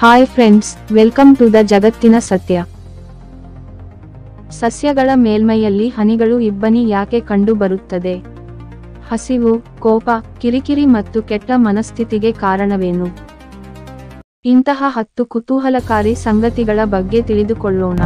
hi friends welcome to the ಜಗತ್ತಿನ ಸತ್ಯ ಸಸ್ಯಗಳ ಮೇಲ್ಮೈಯಲ್ಲಿ ಹನಿಗಳು ಇಬ್ಬನಿ ಯಾಕೆ ಕಂಡು ಬರುತ್ತದೆ ಹಸಿವು ಕೋಪ ಕಿರಿಕಿರಿ ಮತ್ತು ಕೆಟ್ಟ ಮನಸ್ಥಿತಿಗೆ ಕಾರಣವೇನು ಇಂತಹ ಹತ್ತು ಕುತೂಹಲಕಾರಿ ಸಂಗತಿಗಳ ಬಗ್ಗೆ ತಿಳಿದುಕೊಳ್ಳೋಣ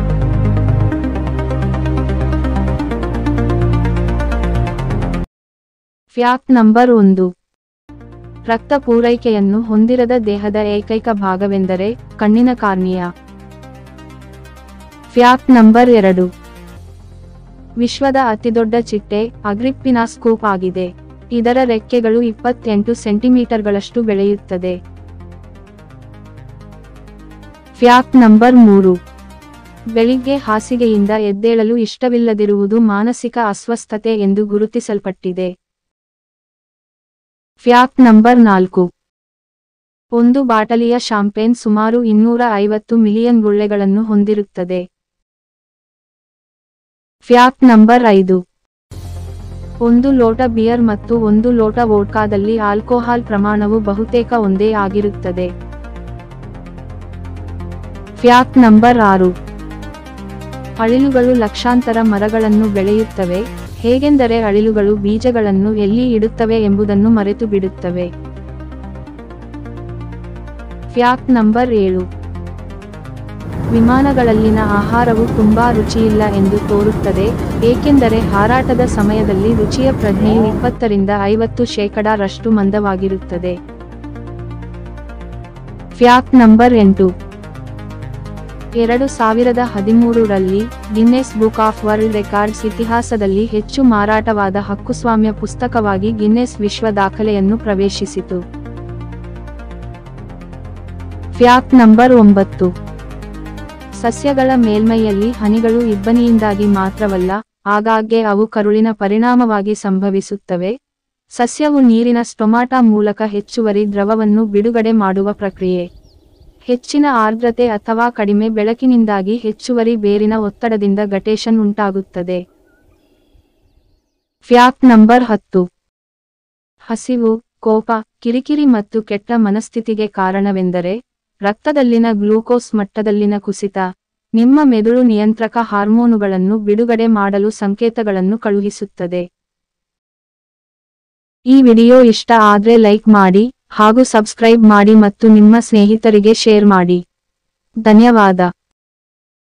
ಫ್ಯಾಕ್ಟ್ ನಂಬರ್ ಒಂದು ರಕ್ತ ಪೂರೈಕೆಯನ್ನು ಹೊಂದಿರದ ದೇಹದ ಏಕೈಕ ಭಾಗವೆಂದರೆ ಕಣ್ಣಿನ ಕಾರ್ನಿಯಾ ಫ್ಯಾಕ್ಟ್ ನಂಬರ್ ಎರಡು ವಿಶ್ವದ ಅತಿದೊಡ್ಡ ಚಿಟ್ಟೆ ಅಗ್ರಿಪ್ಪಿನಾ ಸ್ಕೂಪ್ ಆಗಿದೆ ಇದರ ರೆಕ್ಕೆಗಳು ಇಪ್ಪತ್ತೆಂಟು ಸೆಂಟಿಮೀಟರ್ಗಳಷ್ಟು ಬೆಳೆಯುತ್ತದೆ ಫ್ಯಾಕ್ಟ್ ನಂಬರ್ ಮೂರು ಬೆಳಿಗ್ಗೆ ಹಾಸಿಗೆಯಿಂದ ಎದ್ದೇಳಲು ಇಷ್ಟವಿಲ್ಲದಿರುವುದು ಮಾನಸಿಕ ಅಸ್ವಸ್ಥತೆ ಎಂದು ಗುರುತಿಸಲ್ಪಟ್ಟಿದೆ ಫ್ಯಾಕ್ಟ್ ನಂಬರ್ ನಾಲ್ಕು ಒಂದು ಬಾಟಲಿಯ ಶಾಂಪೇನ್ ಸುಮಾರು ಇನ್ನೂರ ಐವತ್ತು ಮಿಲಿಯನ್ ಗುಳ್ಳೆಗಳನ್ನು ಹೊಂದಿರುತ್ತದೆ ಫ್ಯಾಕ್ಟ್ ನಂಬರ್ ಐದು ಒಂದು ಲೋಟ ಬಿಯರ್ ಮತ್ತು ಒಂದು ಲೋಟ ವೋಡ್ಕಾದಲ್ಲಿ ಆಲ್ಕೋಹಾಲ್ ಪ್ರಮಾಣವು ಬಹುತೇಕ ಒಂದೇ ಆಗಿರುತ್ತದೆ ಫ್ಯಾಕ್ಟ್ ನಂಬರ್ ಆರು ಅಳಿಲುಗಳು ಲಕ್ಷಾಂತರ ಮರಗಳನ್ನು ಬೆಳೆಯುತ್ತವೆ ಹೇಗೆಂದರೆ ಅಳಿಲುಗಳು ಬೀಜಗಳನ್ನು ಎಲ್ಲಿ ಇಡುತ್ತವೆ ಎಂಬುದನ್ನು ಮರೆತು ಬಿಡುತ್ತವೆ ಫ್ಯಾಕ್ಟ್ ನಂಬರ್ ಏಳು ವಿಮಾನಗಳಲ್ಲಿನ ಆಹಾರವು ತುಂಬಾ ರುಚಿಯಿಲ್ಲ ಎಂದು ತೋರುತ್ತದೆ ಏಕೆಂದರೆ ಹಾರಾಟದ ಸಮಯದಲ್ಲಿ ರುಚಿಯ ಪ್ರಜ್ಞೆಯು ಇಪ್ಪತ್ತರಿಂದ ಐವತ್ತು ಶೇಕಡಾರಷ್ಟು ಮಂದವಾಗಿರುತ್ತದೆ ಫ್ಯಾಕ್ಟ್ ನಂಬರ್ ಎಂಟು ಎರಡು ಸಾವಿರದ ಹದಿಮೂರರಲ್ಲಿ Guinness book of world records ಇತಿಹಾಸದಲ್ಲಿ ಹೆಚ್ಚು ಮಾರಾಟವಾದ ಹಕ್ಕುಸ್ವಾಮ್ಯ ಪುಸ್ತಕವಾಗಿ ಗಿನ್ನೆಸ್ ವಿಶ್ವ ದಾಖಲೆಯನ್ನು ಪ್ರವೇಶಿಸಿತು ಫ್ಯಾಕ್ಟ್ ನಂಬರ್ ಒಂಬತ್ತು ಸಸ್ಯಗಳ ಮೇಲ್ಮೈಯಲ್ಲಿ ಹನಿಗಳು ಇಬ್ಬನಿಯಿಂದಾಗಿ ಮಾತ್ರವಲ್ಲ ಆಗಾಗ್ಗೆ ಅವು ಕರುಳಿನ ಪರಿಣಾಮವಾಗಿ ಸಂಭವಿಸುತ್ತವೆ ಸಸ್ಯವು ನೀರಿನ ಸ್ಟೊಮಾಟಾ ಮೂಲಕ ಹೆಚ್ಚುವರಿ ದ್ರವವನ್ನು ಬಿಡುಗಡೆ ಮಾಡುವ ಪ್ರಕ್ರಿಯೆ ಹೆಚ್ಚಿನ ಆರ್ದ್ರತೆ ಅಥವಾ ಕಡಿಮೆ ಬೆಳಕಿನಿಂದಾಗಿ ಹೆಚ್ಚುವರಿ ಬೇರಿನ ಒತ್ತಡದಿಂದ ಗಟೇಶನ್ ಉಂಟಾಗುತ್ತದೆ ಫ್ಯಾಕ್ಟ್ ನಂಬರ್ ಹತ್ತು ಹಸಿವು ಕೋಪ ಕಿರಿಕಿರಿ ಮತ್ತು ಕೆಟ್ಟ ಮನಸ್ಥಿತಿಗೆ ಕಾರಣವೆಂದರೆ ರಕ್ತದಲ್ಲಿನ ಗ್ಲೂಕೋಸ್ ಮಟ್ಟದಲ್ಲಿನ ಕುಸಿತ ನಿಮ್ಮ ಮೆದುಳು ನಿಯಂತ್ರಕ ಹಾರ್ಮೋನುಗಳನ್ನು ಬಿಡುಗಡೆ ಮಾಡಲು ಸಂಕೇತಗಳನ್ನು ಕಳುಹಿಸುತ್ತದೆ ಈ ವಿಡಿಯೋ ಇಷ್ಟ ಆದ್ರೆ ಲೈಕ್ ಮಾಡಿ ಹಾಗೂ ಸಬ್ಸ್ಕ್ರೈಬ್ ಮಾಡಿ ಮತ್ತು ನಿಮ್ಮ ಸ್ನೇಹಿತರಿಗೆ ಶೇರ್ ಮಾಡಿ ಧನ್ಯವಾದ